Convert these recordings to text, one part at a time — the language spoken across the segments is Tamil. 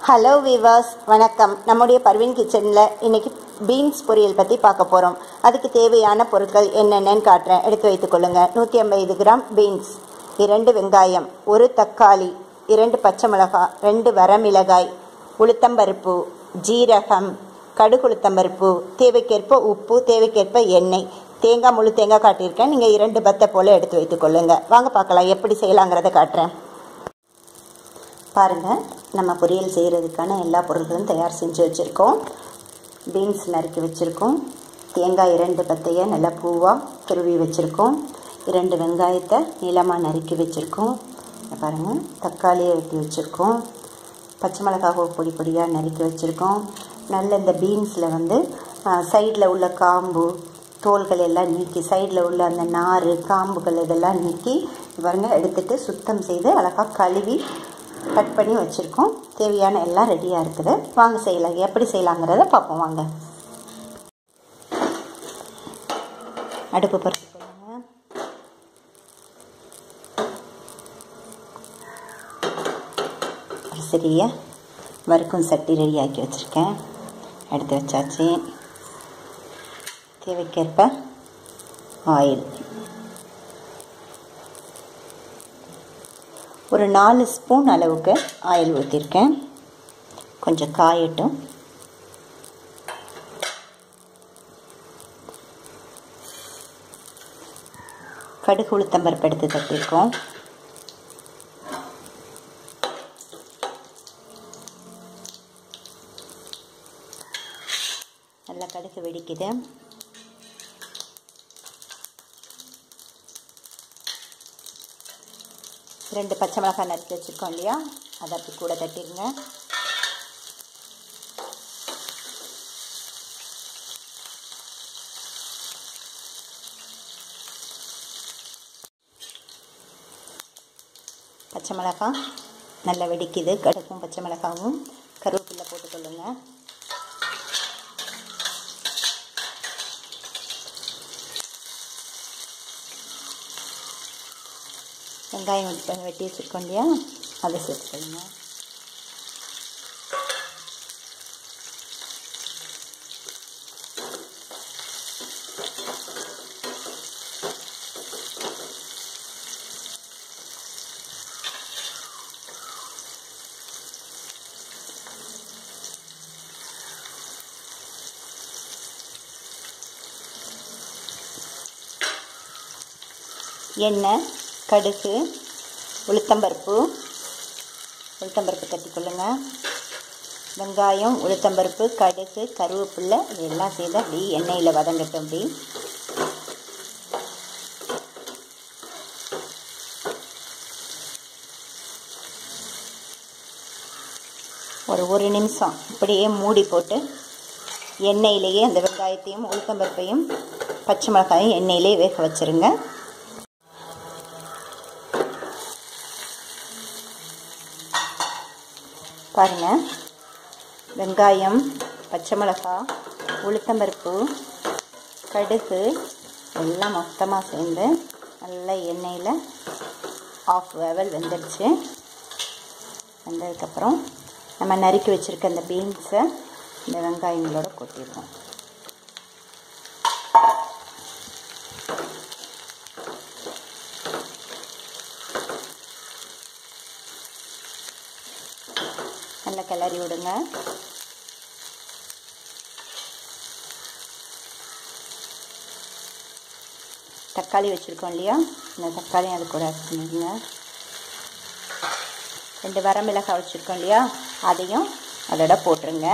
ஹலோ விவாஸ் வணக்கம் நம்முடைய பர்வீன் கிச்சனில் இன்னைக்கு பீன்ஸ் பொரியல் பற்றி பார்க்க போகிறோம் அதுக்கு தேவையான பொருட்கள் என்னென்னன்னு காட்டுறேன் எடுத்து வைத்துக்கொள்ளுங்க நூற்றி ஐம்பது கிராம் பீன்ஸ் இரண்டு வெங்காயம் ஒரு தக்காளி இரண்டு பச்சை மிளகாய் ரெண்டு வரமிளகாய் உளுத்தம்பருப்பு ஜீரகம் கடுகு உளுத்தம்பருப்பு தேவைக்கேற்ப உப்பு தேவைக்கேற்ப எண்ணெய் தேங்காய் முழு தேங்காய் காட்டியிருக்கேன் நீங்கள் இரண்டு பத்தை போல் எடுத்து வைத்துக்கொள்ளுங்க வாங்க பார்க்கலாம் எப்படி செய்யலாங்கிறத காட்டுறேன் பாருங்கள் நம்ம பொரியல் செய்கிறதுக்கான எல்லா பொருட்களும் தயார் செஞ்சு வச்சுருக்கோம் பீன்ஸ் நறுக்கி வச்சுருக்கோம் தேங்காய் இரண்டு பத்தையை நல்லா பூவாக துருவி வச்சுருக்கோம் இரண்டு வெங்காயத்தை நீளமாக நறுக்கி வச்சுருக்கோம் பாருங்கள் தக்காளியை வெட்டி வச்சுருக்கோம் பச்சை மிளகாவை பொடி பொடியாக நறுக்கி வச்சுருக்கோம் நல்ல இந்த பீன்ஸில் வந்து சைடில் உள்ள காம்பு தோல்கள் எல்லாம் நீக்கி சைடில் உள்ள அந்த நார் காம்புகள் இதெல்லாம் நீக்கி பாருங்கள் எடுத்துகிட்டு சுத்தம் செய்து அழகாக கழுவி கட் பண்ணி வச்சுருக்கோம் தேவையான எல்லாம் ரெடியாக இருக்குது வாங்க செய்யலாம் எப்படி செய்யலாங்கிறத பார்ப்போம் வாங்க அடுப்பு பருப்பு போடுங்க ஒரு சிறிய வறுக்கும் சட்டி ரெடியாக்கி வச்சுருக்கேன் எடுத்து வச்சாச்சு தேவைக்கேற்ப ஆயில் ஒரு நாலு ஸ்பூன் அளவுக்கு ஆயில் ஊற்றிருக்கேன் கொஞ்சம் காயட்டும் கடுகு உளுத்தம்பருப்பு எடுத்து தட்டியிருக்கோம் நல்லா கடுகு வெடிக்குது ரெண்டு பச்சை மிளகாய் நறுக்கி வச்சுருக்கோம் இல்லையா அதை அப்படி கூட தட்டிடுங்க பச்சை மிளகாய் நல்லா வெடிக்குது கடுக்கும் பச்சை மிளகாவும் கருவேப்பிலை போட்டுக்கொள்ளுங்க வெங்காயம் வெட்டி வெட்டி வச்சுருக்கோம் இல்லையா அதை சேர்த்துக்கோங்க எண்ணெய் கடுகு உளுத்தம்பருப்பு உளுத்தம்பருப்பு தட்டிக்கொள்ளுங்க வெங்காயம் உளுத்தம்பருப்பு கடுகு கருவேப்பில்லை இதெல்லாம் சேர்த்து அப்படி எண்ணெயில் வதங்கட்டும் அப்படி ஒரு ஒரு நிமிஷம் இப்படியே மூடி போட்டு எண்ணெயிலேயே அந்த வெங்காயத்தையும் உளுத்தம்பருப்பையும் பச்சை மிளகாயும் எண்ணெயிலே வேக வச்சுருங்க பாருங்கள் வெங்காயம் பச்சை மிளகாய் உளுத்தம்பருப்பு கடுகு எல்லாம் மொத்தமாக சேர்ந்து நல்லா எண்ணெயில் ஆஃப் வேவல் வெந்துடுச்சு வெந்ததுக்கப்புறம் நம்ம நறுக்கி வச்சுருக்க அந்த பீன்ஸை இந்த வெங்காயங்களோட கொட்டிடுவோம் நல்லா கிளறி விடுங்க தக்காளி வச்சுருக்கோம் இல்லையா இந்த தக்காளியும் அது கூட ஆட் பண்ணிடுங்க ரெண்டு வரமிளகாய் வச்சுருக்கோம் இல்லையா அதையும் அதோட போட்டுருங்க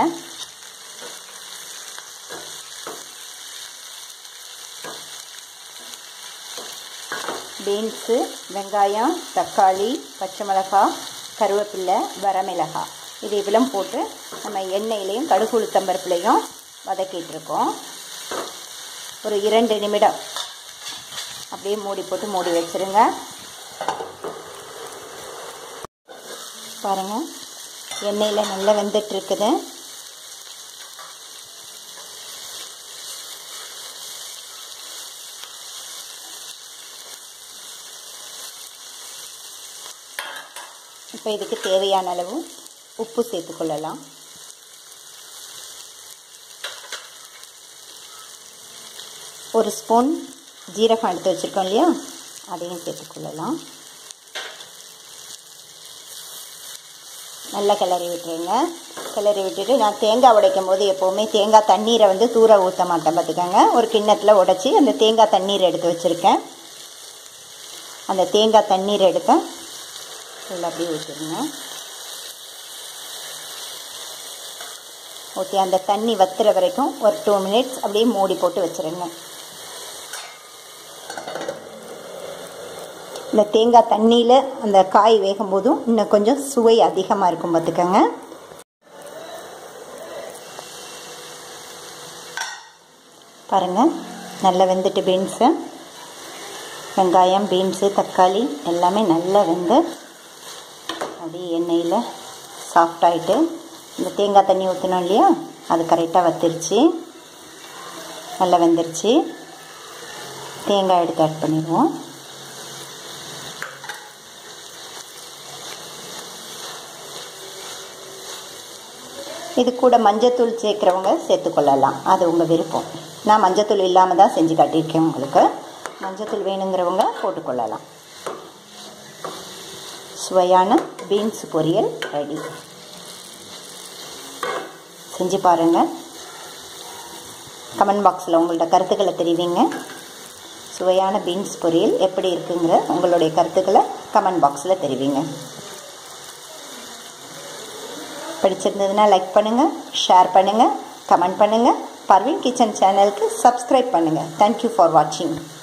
பீன்ஸு வெங்காயம் தக்காளி பச்சை மிளகாய் கருவேப்பில்லை வரமிளகாய் இது இவ்வளோ போட்டு நம்ம எண்ணெயிலையும் கடுகு உளுத்தம்பருப்புலையும் வதக்கிட்டுருக்கோம் ஒரு இரண்டு நிமிடம் அப்படியே மூடி போட்டு மூடி வச்சுருங்க பாருங்கள் எண்ணெயில் நல்லா வெந்துட்டுருக்குது இப்போ இதுக்கு தேவையான அளவு உப்பு சேர்த்துக்கொள்ளலாம் ஒரு ஸ்பூன் ஜீரகம் எடுத்து வச்சுருக்கோம் இல்லையா அதையும் சேர்த்துக்கொள்ளலாம் நல்லா கிளறி விட்டுருங்க கிளறி விட்டுட்டு நான் தேங்காய் உடைக்கும் போது எப்போவுமே தேங்காய் தண்ணீரை வந்து தூர ஊற்ற மாட்டேன் பார்த்துக்கோங்க ஒரு கிண்ணத்தில் உடைச்சி அந்த தேங்காய் தண்ணீர் எடுத்து வச்சுருக்கேன் அந்த தேங்காய் தண்ணீர் எடுத்து இதில் அப்படியே ஊற்றிடுங்க ஊற்றி அந்த தண்ணி வத்துற வரைக்கும் ஒரு டூ மினிட்ஸ் அப்படியே மூடி போட்டு வச்சுருங்க இந்த தேங்காய் தண்ணியில் அந்த காய் வேகும் போதும் இன்னும் கொஞ்சம் சுவை அதிகமாக இருக்கும் பார்த்துக்கோங்க பாருங்கள் நல்லா வெந்துட்டு பீன்ஸு வெங்காயம் பீன்ஸு தக்காளி எல்லாமே நல்லா வெந்து அப்படியே எண்ணெயில் சாஃப்டாகிட்டு இந்த தேங்காய் தண்ணி ஊற்றணும் இல்லையா அது கரெக்டாக வத்திருச்சு நல்லா வெந்துருச்சு தேங்காய் எடுத்து ஆட் பண்ணிடுவோம் இது கூட மஞ்சத்தூள் சேர்க்குறவங்க சேர்த்துக்கொள்ளலாம் அது உங்கள் விருப்பம் நான் மஞ்சத்தூள் இல்லாமல் தான் செஞ்சு காட்டியிருக்கேன் உங்களுக்கு மஞ்சத்தூள் வேணுங்கிறவங்க போட்டுக்கொள்ளலாம் சுவையான பீன்ஸ் பொரியல் ரெடி செஞ்சு பாருங்கள் கமெண்ட் பாக்ஸில் உங்களோட கருத்துக்களை தெரிவிங்க சுவையான பீன்ஸ் பொரியல் எப்படி இருக்குங்கிற உங்களுடைய கருத்துக்களை கமெண்ட் பாக்ஸில் தெரிவிங்க பிடிச்சிருந்ததுன்னா லைக் பண்ணுங்கள் ஷேர் பண்ணுங்கள் கமெண்ட் பண்ணுங்கள் பர்வீன் கிச்சன் சேனலுக்கு சப்ஸ்கிரைப் பண்ணுங்கள் தேங்க்யூ ஃபார் வாட்சிங்